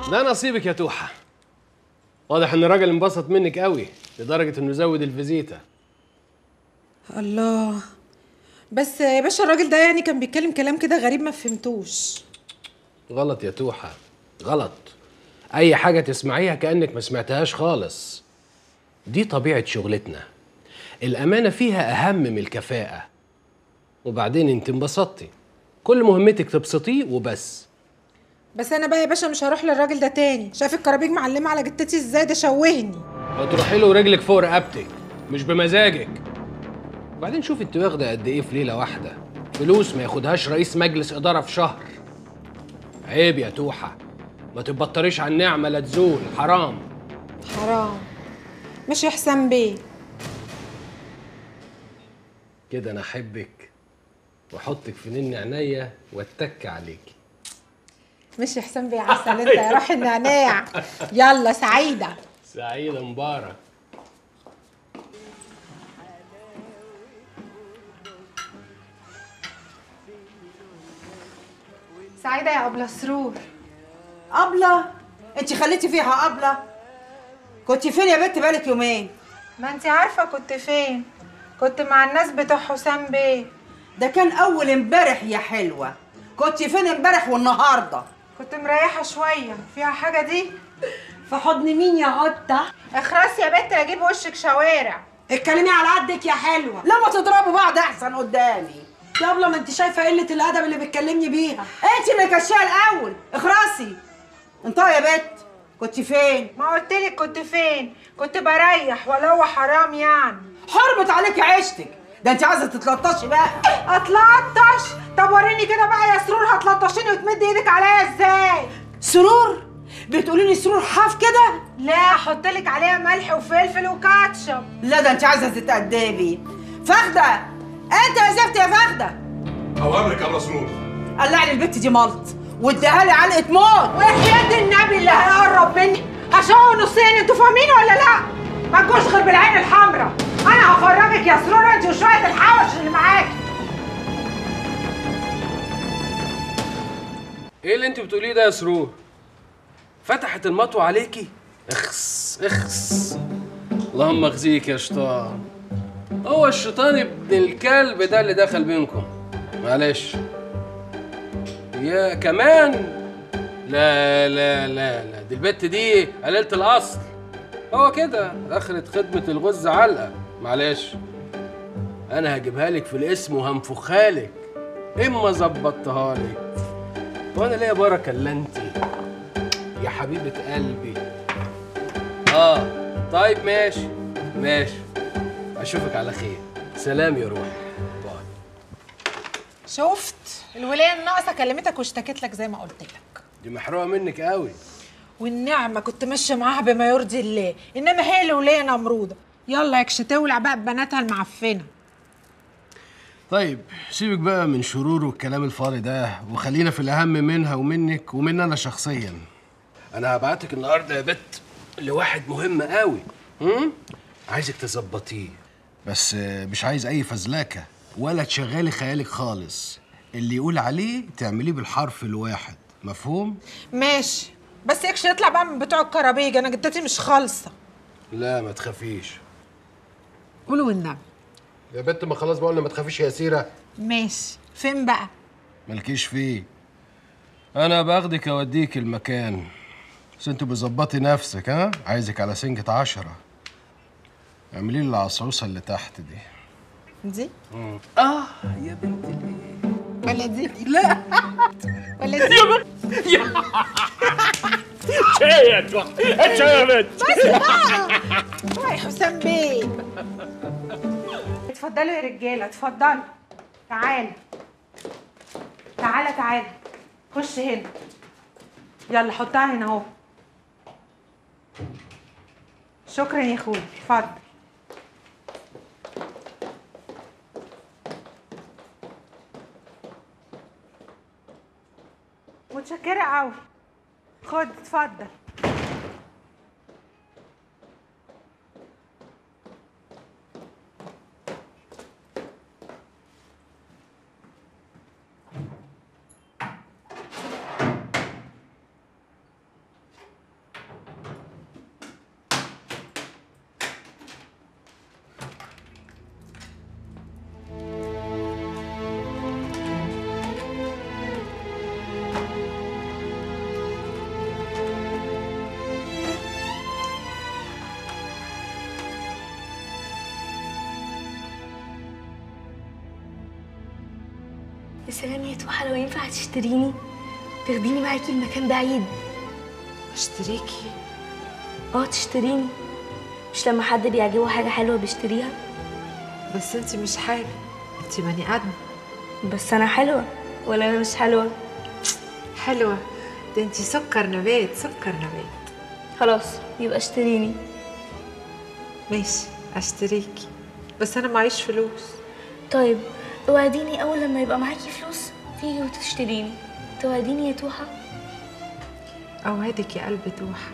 ده نصيبك يا توحة واضح ان الراجل انبسط منك قوي لدرجة انه زود الفيزيتا الله بس يا باشا الراجل ده يعني كان بيتكلم كلام كده غريب ما فهمتوش غلط يا توحة غلط اي حاجة تسمعيها كأنك ما سمعتهاش خالص دي طبيعة شغلتنا الأمانة فيها أهم من الكفاءة وبعدين انت انبسطتي كل مهمتك تبسطيه وبس بس انا بقى يا باشا مش هروح للراجل ده تاني شايف الكرابيج معلمه على جتتي ازاي ده شوهني هتروحي له رجلك فوق رقبتك مش بمزاجك وبعدين شوف انت واخده قد ايه في ليله واحده فلوس ما ياخدهاش رئيس مجلس اداره في شهر عيب يا توحه ما تبطريش على النعمه لا تزول حرام حرام مش يا حسام بيه كده انا احبك واحطك في نن عينيا واتك عليكي مش يا حسام بيه عسل انت يا روح النعناع يلا سعيده سعيده مبارك سعيده يا ابله سرور أبلة أنت خليتي فيها أبلة كنت فين يا بنت بقالك يومين ما انت عارفه كنت فين كنت مع الناس بتوع حسام بيه ده كان أول امبارح يا حلوة كنت فين امبارح والنهاردة كنت مريحه شويه فيها حاجه دي في حضن مين يا قطة اخرس يا بنت اجيب وشك شوارع اتكلمي على قدك يا حلوة لما تضربوا بعض أحسن قدامي يا أبلة ما أنت شايفة قلة الأدب اللي بتكلمني بيها أنت مكشاه الأول اخرسي انت يا بت كنت فين ما قلت لك كنت فين كنت بريح ولا هو حرام يعني حرمت عليكي عيشتك ده انت عايزه تتلطشي بقى اتلطش طب وريني كده بقى يا سرور هتلطشيني وتمد ايدك عليا ازاي سرور بتقولي لي سرور حاف كده لا احط لك عليها ملح وفلفل وكاتشب لا ده انت عايزه تتأدبي فخده انت يا زفت يا فخده اوامرك يا مسرور قلع لي البت دي ملط واديها لي علقه موت وحياة النبي اللي هيقرب مني هشقه نصين انتوا فاهمين ولا لا؟ ما تجوش غير بالعين الحمراء انا هفرجك يا سرور انت وشويه الحوش اللي معاكي ايه اللي انت بتقوليه ده يا سرور فتحت المطوة عليكي اخس اخس اللهم اخزيك يا شيطان هو الشيطان ابن الكلب ده اللي دخل بينكم معلش يا كمان لا لا لا لا دي البت دي قليلة الأصل هو كده آخرة خدمة الغز علقة معلش أنا هجيبها لك في الاسم وهنفخها لك إما ظبطتها لك وأنا ليا بركة إلا أنت يا حبيبة قلبي آه طيب ماشي ماشي أشوفك على خير سلام يا روحي باي شفت الولايه الناقصه كلمتك واشتكت لك زي ما قلت لك دي محروقة منك قوي والنعمه كنت ماشيه معاها بما يرضي الله انما هي الولايه نمروده يلا يكش تولع بقى ببناتها المعفنه طيب سيبك بقى من شرور والكلام الفاضي ده وخلينا في الأهم منها ومنك ومن أنا شخصيا أنا هبعتك النهاردة يا بت لواحد مهم قوي هم؟ عايزك تظبطيه بس آه، مش عايز أي فزلكة ولا تشغلي خيالك خالص اللي يقول عليه تعمليه بالحرف الواحد مفهوم؟ ماشي بس يكش يطلع بقى من بتوع الكرابيج انا جدتي مش خالصه لا ما تخافيش قولوا والنبي يا بت ما خلاص بقول ما تخافيش يا سيرة ماشي فين بقى مالكيش فيه انا باخدك اوديك المكان بس انت بظبطي نفسك ها عايزك على سنجة عشرة اعملي لي العصعوصة اللي تحت دي دي اه يا بنت الايه ولا دي لا ولا دي بس بقى شوية حسام بيه اتفضلوا يا رجاله اتفضلوا تعالى تعالى تعالى خش هنا يلا حطها هنا اهو شكرا يا اخويا اتفضل متشكرة قوي خد اتفضل سلام يا توحة لو ينفع تشتريني تاخديني معاكي لمكان بعيد اشتريكي اه تشتريني مش لما حد بيعجبه حاجة حلوة بيشتريها بس انت مش حلوه انت بني ادم بس أنا حلوة ولا أنا مش حلوة حلوه ده انت سكر نبات سكر نبات خلاص يبقى اشتريني ماشي اشتريكي بس انا معيش فلوس طيب اوعديني أول لما يبقى معاكي فلوس تيجي وتشتريني توعديني يا توحة اوعدك يا قلب توحه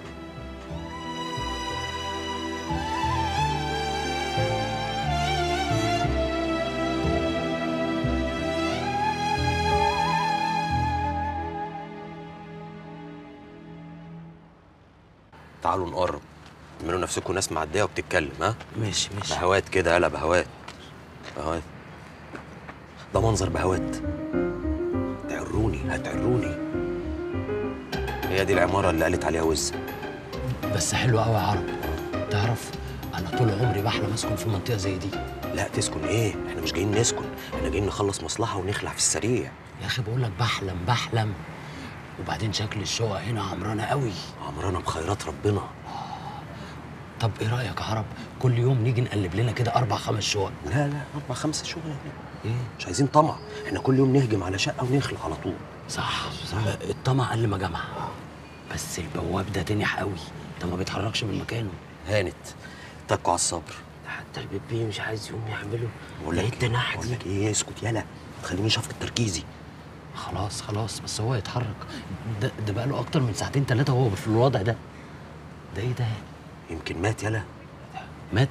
تعالوا نقرب اعملوا نفسكم ناس معديه وبتتكلم ها ماشي ماشي بهوات كده يلا بهوات بهوات ده منظر بهوات تعروني هتعروني هي دي العماره اللي قالت عليها وز بس حلو قوي يا عرب تعرف انا طول عمري بحلم اسكن في منطقه زي دي لا تسكن ايه احنا مش جايين نسكن احنا جايين نخلص مصلحه ونخلع في السريع يا اخي بقول لك بحلم بحلم وبعدين شكل الشقق هنا عمرانه قوي عمرنا بخيرات ربنا طب ايه رايك يا عرب كل يوم نيجي نقلب لنا كده اربع خمس شقق لا لا اربع خمسه شغل ايه مش عايزين طمع احنا كل يوم نهجم على شقه ونخلع على طول صح صح الطمع قل ما جمع بس البواب ده تنح قوي ده ما بيتحركش من مكانه هانت اتكوا على الصبر حتى البيبي مش عايز يقوم يعمله بقول ده لك ايه التنح بقول دي لك ايه اسكت يلا ما تخلينيش افقد تركيزي خلاص خلاص بس هو يتحرك ده, ده بقى له اكتر من ساعتين ثلاثه وهو في الوضع ده ده ايه ده يمكن مات يلا مات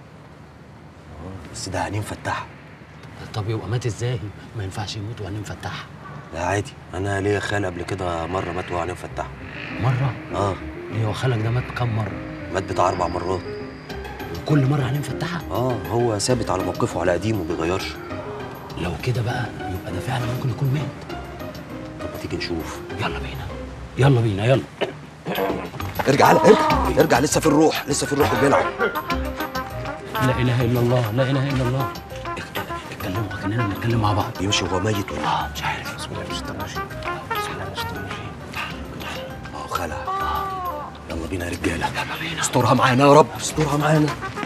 بس ده عينيه مفتحه طب يبقى مات ازاي ما ينفعش يموت وعينيه مفتحه لا عادي انا ليا خال قبل كده مره مات وعينيه مفتحه مره اه ليه هو خالك ده مات كام مره مات بتاع اربع مرات وكل مره عينيه مفتحه اه هو ثابت على موقفه على قديمه ما بيغيرش لو كده بقى يبقى ده فعلا ممكن يكون مات طب ما تيجي نشوف يلا بينا يلا بينا يلا ارجع يلا ارجع ارجع لسه في الروح لسه في الروح وبيلعب لا اله الا الله لا اله الا الله اتكلموا كاننا بنتكلم مع بعض يمشي وهو ميت ولا اه مش عارف بسم الله الرحمن الرحيم بسم الله الرحمن الرحيم اه خلع يلا بينا يا رجاله يلا بينا استرها معانا يا رب استرها معانا